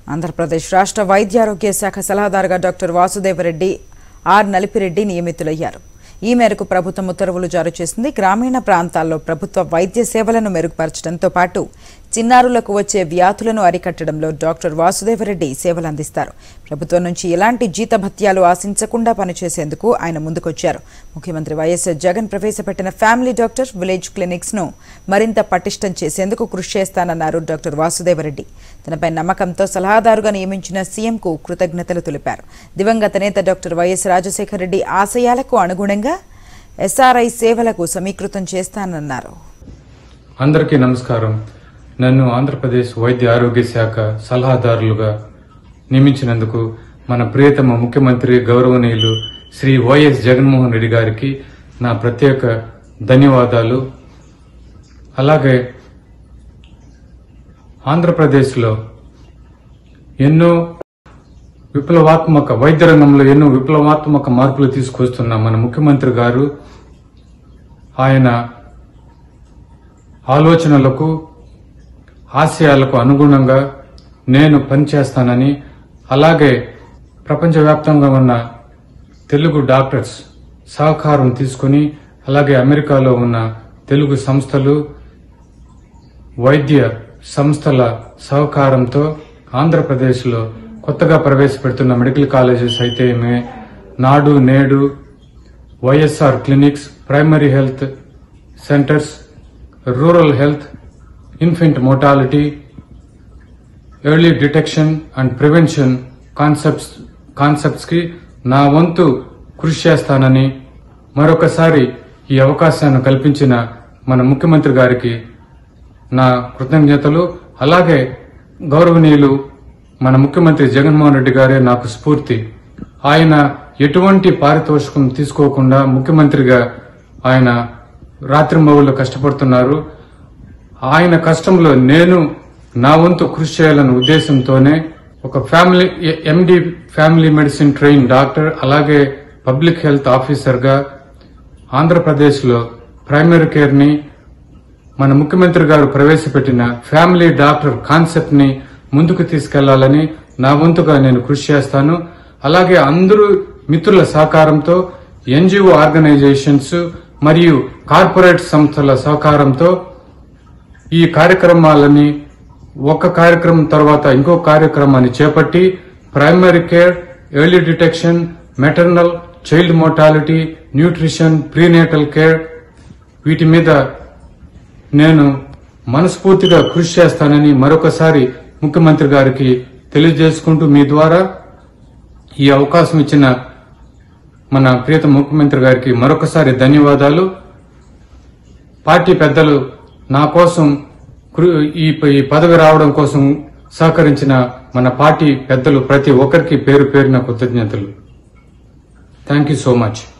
ఆంధ్రప్రదేశ్ రాష్ట్ర వైద్యారోగ్య శాఖ సలహాదారుగా డాక్టర్ వాసుదేవరెడ్డి ఆర్ నలిపిరెడ్డి నియమితులయ్యారు ఈ మేరకు ప్రభుత్వం ఉత్తర్వులు జారీ చేసింది గ్రామీణ ప్రాంతాల్లో ప్రభుత్వ వైద్య సేవలను మెరుగుపరచడంతో పాటు చిన్నారులకు వచ్చే వ్యాధులను అరికట్టడంలో డాక్టర్ వాసుదేవరెడ్డి సేవలు అందిస్తారు ప్రభుత్వం నుంచి ఎలాంటి జీతభత్యాలు ఆశించకుండా పనిచేసేందుకు ఆయన ముందుకొచ్చారు ముఖ్యమంత్రి వైఎస్ జగన్ ప్రవేశపెట్టిన ఫ్యామిలీ డాక్టర్ విలేజ్ క్లినిక్స్ ను మరింత పటిష్టం చేసేందుకు కృషి చేస్తానన్నారు డాక్టర్ వాసుదేవరెడ్డి తనపై నమ్మకంతో సలహాదారుగా నియమించిన సీఎంకు కృతజ్ఞతలు తెలిపారు దివంగత నేత డాక్టర్ వైఎస్ రాజశేఖర రెడ్డి ఆశయాలకు అనుగుణంగా ఎస్ఆర్ఐ సేవలకు సమీకృతం చేస్తానన్నారు అందరికీ నమస్కారం నన్ను ఆంధ్రప్రదేశ్ వైద్య ఆరోగ్య శాఖ సలహాదారులుగా నియమించినందుకు మన ప్రియతమ ముఖ్యమంత్రి గౌరవనీయులు శ్రీ వైఎస్ జగన్మోహన్ రెడ్డి గారికి నా ప్రత్యేక ధన్యవాదాలు అలాగే ఆంధ్రప్రదేశ్లో ఎన్నో విప్లవాత్మక వైద్య రంగంలో ఎన్నో విప్లవాత్మక మార్పులు తీసుకొస్తున్న మన ముఖ్యమంత్రి గారు ఆయన ఆలోచనలకు ఆశయాలకు అనుగుణంగా నేను పనిచేస్తానని అలాగే ప్రపంచవ్యాప్తంగా ఉన్న తెలుగు డాక్టర్స్ సహకారం తీసుకుని అలాగే అమెరికాలో ఉన్న తెలుగు సంస్థలు వైద్య సంస్థల సహకారంతో ఆంధ్రప్రదేశ్లో కొత్తగా ప్రవేశపెడుతున్న మెడికల్ కాలేజెస్ అయితే ఏమే నాడు నేడు YSR clinics primary health centres rural health infant mortality early detection and prevention concepts concepts కి నా వంతు కృషి చేస్తానని మరొకసారి ఈ అవకాశాన్ని కల్పించిన మన ముఖ్యమంత్రి గారికి నా కృతజ్ఞతలు అలాగే గౌరవనీయులు మన ముఖ్యమంత్రి జగన్మోహన్ రెడ్డి గారే నాకు స్ఫూర్తి ఆయన ఎటువంటి పారితోషికం తీసుకోకుండా ముఖ్యమంత్రిగా ఆయన రాత్రింబవుల్లో కష్టపడుతున్నారు ఆయన కష్టంలో నేను నా వంతు కృషి చేయాలన్న ఉద్దేశంతోనే ఒక family MD family medicine train doctor అలాగే పబ్లిక్ హెల్త్ ఆఫీసర్ గా ఆంధ్రప్రదేశ్ లో ప్రైమరీ కేర్ ని మన ముఖ్యమంత్రి గారు ప్రవేశపెట్టిన ఫ్యామిలీ డాక్టర్ కాన్సెప్ట్ ని ముందుకు తీసుకెళ్లాలని నా వంతుగా నేను కృషి చేస్తాను అలాగే అందరూ మిత్రుల సహకారంతో ఎన్జిఓ ఆర్గనైజేషన్స్ మరియు కార్పొరేట్ సంస్థల సహకారంతో ఈ కార్యక్రమాలని ఒక కార్యక్రమం తర్వాత ఇంకో కార్యక్రమాన్ని చేపట్టి primary care early detection maternal child mortality nutrition prenatal care వీటి మీద నేను మనస్ఫూర్తిగా కృషి చేస్తానని మరొకసారి ముఖ్యమంత్రి గారికి తెలియజేసుకుంటూ మీ ద్వారా ఈ అవకాశం ఇచ్చిన మన ప్రియత ముఖ్యమంత్రి గారికి మరొకసారి ధన్యవాదాలు పార్టీ పెద్దలు నా కోసం కృ- ఈ ఈ పదవి రావడం కోసం సహకరించిన మన పార్టీ పెద్దలు ప్రతి ఒక్కరికి పేరు పేరున కృతజ్ఞతలు థ్యాంక్ యూ సో మచ్